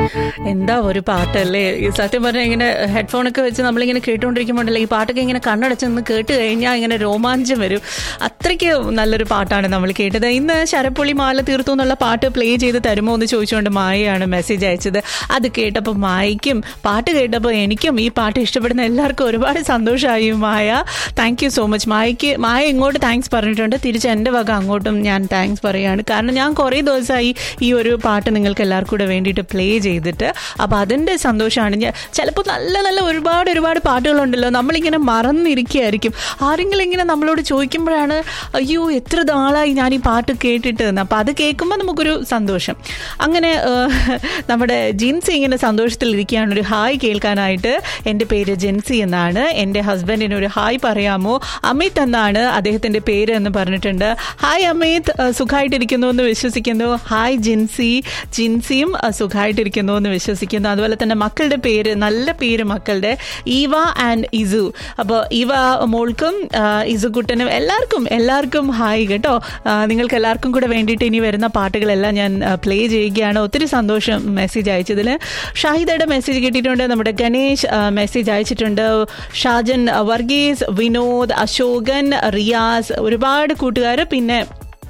എന്താ ഒരു പാട്ടല്ലേ ഈ സത്യം പറഞ്ഞാൽ ഇങ്ങനെ ഹെഡ്ഫോൺ ഒക്കെ വെച്ച് നമ്മളിങ്ങനെ കേട്ടുകൊണ്ടിരിക്കുമ്പോഴല്ലേ ഈ പാട്ടൊക്കെ ഇങ്ങനെ കണ്ണടച്ച് നിന്ന് കേട്ട് കഴിഞ്ഞാൽ ഇങ്ങനെ രോമാഞ്ചം വരും അത്രയ്ക്ക് നല്ലൊരു പാട്ടാണ് നമ്മൾ കേട്ടത് ഇന്ന് ശരപ്പുള്ളി മാല തീർത്തു എന്നുള്ള പാട്ട് പ്ലേ ചെയ്ത് തരുമോ എന്ന് ചോദിച്ചുകൊണ്ട് മായയാണ് മെസ്സേജ് അയച്ചത് അത് കേട്ടപ്പോൾ മായയ്ക്കും പാട്ട് കേട്ടപ്പോൾ എനിക്കും ഈ പാട്ട് ഇഷ്ടപ്പെടുന്ന എല്ലാവർക്കും ഒരുപാട് സന്തോഷമായി Maya thank you so much മായയ്ക്ക് മായ ഇങ്ങോട്ട് താങ്ക്സ് പറഞ്ഞിട്ടുണ്ട് തിരിച്ച് എൻ്റെ വക അങ്ങോട്ടും ഞാൻ താങ്ക്സ് പറയുകയാണ് കാരണം ഞാൻ കുറേ ദിവസമായി ഈ ഒരു പാട്ട് നിങ്ങൾക്ക് എല്ലാവർക്കും കൂടെ വേണ്ടിയിട്ട് പ്ലേ ചെയ്തിട്ട് അപ്പോൾ അതിൻ്റെ സന്തോഷമാണ് ഞാൻ ചിലപ്പോൾ നല്ല നല്ല ഒരുപാട് ഒരുപാട് പാട്ടുകളുണ്ടല്ലോ നമ്മളിങ്ങനെ മറന്നിരിക്കുകയായിരിക്കും ആരെങ്കിലും ഇങ്ങനെ നമ്മളോട് ചോദിക്കുമ്പോഴാണ് അയ്യോ എത്ര നാളായി ഞാൻ ഈ പാട്ട് കേട്ടിട്ട് എന്ന് അപ്പോൾ അത് കേൾക്കുമ്പോൾ നമുക്കൊരു സന്തോഷം അങ്ങനെ ഏഹ്, നമ്മുടെ ജിൻസി ഇങ്ങനെ സന്തോഷത്തിലിരിക്കുകയാണ് ഒരു ഹായ് കേൾക്കാനായിട്ട് എൻ്റെ പേര് ജെൻസി എന്നാണ് എൻ്റെ ഹസ്ബൻഡിന് ഒരു ഹായ് പറയാമോ അമിത് എന്നാണ് അദ്ദേഹത്തിൻ്റെ പേര് എന്ന് പറഞ്ഞിട്ടുണ്ട് ഹായ് അമിത് ഏഹ്, സുഖമായിട്ടിരിക്കുന്നു എന്ന് വിശ്വസിക്കുന്നു ഹായ് ജിൻസി ജിൻസിയും ഏഹ്, സുഖമായിട്ടിരിക്കുന്നു എന്ന് വിശ്വസിക്കുന്നു അതുപോലെ തന്നെ മക്കളുടെ പേര് നല്ല പേര് മക്കളുടെ ഈവ ആൻഡ് ഇസു അപ്പോൾ ഈവ മോൾക്കും ഏഹ്, ഇസുകുട്ടനും എല്ലാവർക്കും എല്ലാവർക്കും ഹായ് കേട്ടോ ഏഹ്, നിങ്ങൾക്ക് എല്ലാവർക്കും കൂടെ വേണ്ടിയിട്ട് ഇനി വരുന്ന പാട്ടുകളെല്ലാം ഞാൻ പ്ലേ ചെയ്യുകയാണ് ഒത്തിരി സന്തോഷം മെസ്സേജ് അയച്ചതിൽ ഷാഹിദയുടെ മെസ്സേജ് കിട്ടിയിട്ടുണ്ട് നമ്മുടെ ഗണേഷ് മെസ്സേജ് അയച്ചിട്ടുണ്ട് ഷാജൻ ആ, വർഗീസ് വിനോദ് അശോകൻ റിയാസ് ഒരുപാട് കൂട്ടുകാർ പിന്നെ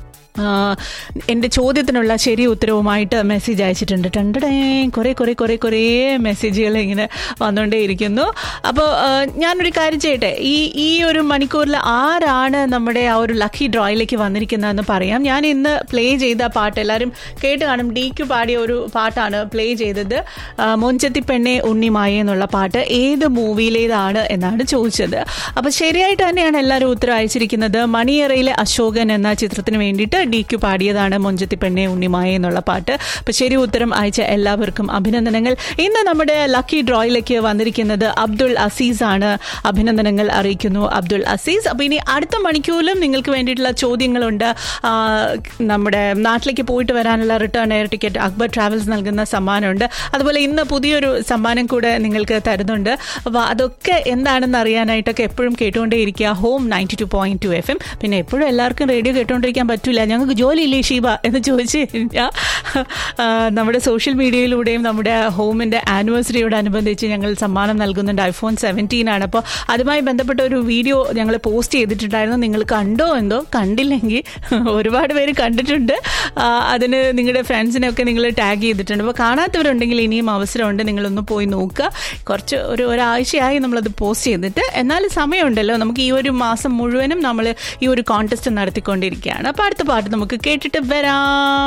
ആ, എൻ്റെ ചോദ്യത്തിനുള്ള ശരി ഉത്തരവുമായിട്ട് മെസ്സേജ് അയച്ചിട്ടുണ്ട് ടണ്ടടേ കുറേ കുറേ കുറേ കുറേ മെസ്സേജുകൾ ഇങ്ങനെ വന്നുകൊണ്ടേയിരിക്കുന്നു അപ്പോൾ ആ, ഞാനൊരു കാര്യം ചെയ്യട്ടെ ഈ ഈ ഒരു മണിക്കൂറിൽ ആരാണ് നമ്മുടെ ആ ഒരു ലക്കി ഡ്രോയിലേക്ക് വന്നിരിക്കുന്നതെന്ന് പറയാം ഞാൻ ഇന്ന് പ്ലേ ചെയ്ത പാട്ട് എല്ലാവരും കേട്ട് കാണും ഡിക്ക് പാടിയ ഒരു പാട്ടാണ് പ്ലേ ചെയ്തത് ആ, മൊഞ്ചത്തി പെണ്ണെ ഉണ്ണിമായ എന്നുള്ള പാട്ട് ഏത് മൂവിയിലേതാണ് എന്നാണ് ചോദിച്ചത് അപ്പോൾ ശരിയായിട്ട് തന്നെയാണ് എല്ലാവരും ഉത്തരം അയച്ചിരിക്കുന്നത് മണിയറയിലെ അശോകൻ എന്ന ചിത്രത്തിന് വേണ്ടിയിട്ട് ഡി ക്യു പാടിയതാണ് മൊഞ്ചത്തി പെണ്ണെ ഉണ്ണിമായ എന്നുള്ള പാട്ട് അപ്പോൾ ശരി ഉത്തരം അയച്ച എല്ലാവർക്കും അഭിനന്ദനങ്ങൾ ഇന്ന് നമ്മുടെ ലക്കി ഡ്രോയിലേക്ക് വന്നിരിക്കുന്നത് അബ്ദുൾ അസീസ് ആണ് അഭിനന്ദനങ്ങൾ അറിയിക്കുന്നു അബ്ദുൾ അസീസ് അപ്പോൾ ഇനി അടുത്ത മണിക്കൂറിലും നിങ്ങൾക്ക് വേണ്ടിയിട്ടുള്ള ചോദ്യങ്ങളുണ്ട് ആ, നമ്മുടെ നാട്ടിലേക്ക് പോയിട്ട് വരാനുള്ള return air ticket Akbar travels നൽകുന്ന സമ്മാനമുണ്ട് അതുപോലെ ഇന്ന് പുതിയൊരു സമ്മാനം കൂടെ നിങ്ങൾക്ക് തരുന്നുണ്ട് അപ്പോൾ അതൊക്കെ എന്താണെന്ന് അറിയാനായിട്ടൊക്കെ എപ്പോഴും കേട്ടുകൊണ്ടേയിരിക്കുക home ninety two point two F M പിന്നെ എപ്പോഴും എല്ലാവർക്കും റേഡിയോ കേട്ടുകൊണ്ടിരിക്കാൻ പറ്റില്ല ഞങ്ങൾക്ക് ജോലിയില്ലേ ഷീബ എന്ന് ചോദിച്ചു കഴിഞ്ഞാൽ ആ, നമ്മുടെ സോഷ്യൽ മീഡിയയിലൂടെയും നമ്മുടെ ഹോമിൻ്റെ ആനിവേഴ്സറിയോടനുബന്ധിച്ച് ഞങ്ങൾ സമ്മാനം നൽകുന്നുണ്ട് ഐഫോൺ സെവൻറ്റീൻ ആണ് അപ്പോൾ അതുമായി ബന്ധപ്പെട്ട ഒരു വീഡിയോ ഞങ്ങൾ പോസ്റ്റ് ചെയ്തിട്ടുണ്ടായിരുന്നു നിങ്ങൾ കണ്ടോ എന്തോ കണ്ടില്ലെങ്കിൽ ഒരുപാട് പേര് കണ്ടിട്ടുണ്ട് ആ, അതിന് നിങ്ങളുടെ ഫ്രണ്ട്സിനെയൊക്കെ നിങ്ങൾ ടാഗ് ചെയ്തിട്ടുണ്ട് അപ്പോൾ കാണാത്തവരുണ്ടെങ്കിൽ ഇനിയും അവസരമുണ്ട് നിങ്ങളൊന്ന് പോയി നോക്കുക കുറച്ച് ഒരു ഒരാഴ്ചയായി നമ്മളത് പോസ്റ്റ് ചെയ്തിട്ട് എന്നാലും സമയമുണ്ടല്ലോ നമുക്ക് ഈ ഒരു മാസം മുഴുവനും നമ്മൾ ഈ ഒരു കോൺടെസ്റ്റ് നടത്തിക്കൊണ്ടിരിക്കുകയാണ് അപ്പോൾ അടുത്ത പാട്ട് നമുക്ക് കേട്ടിട്ട് വരാം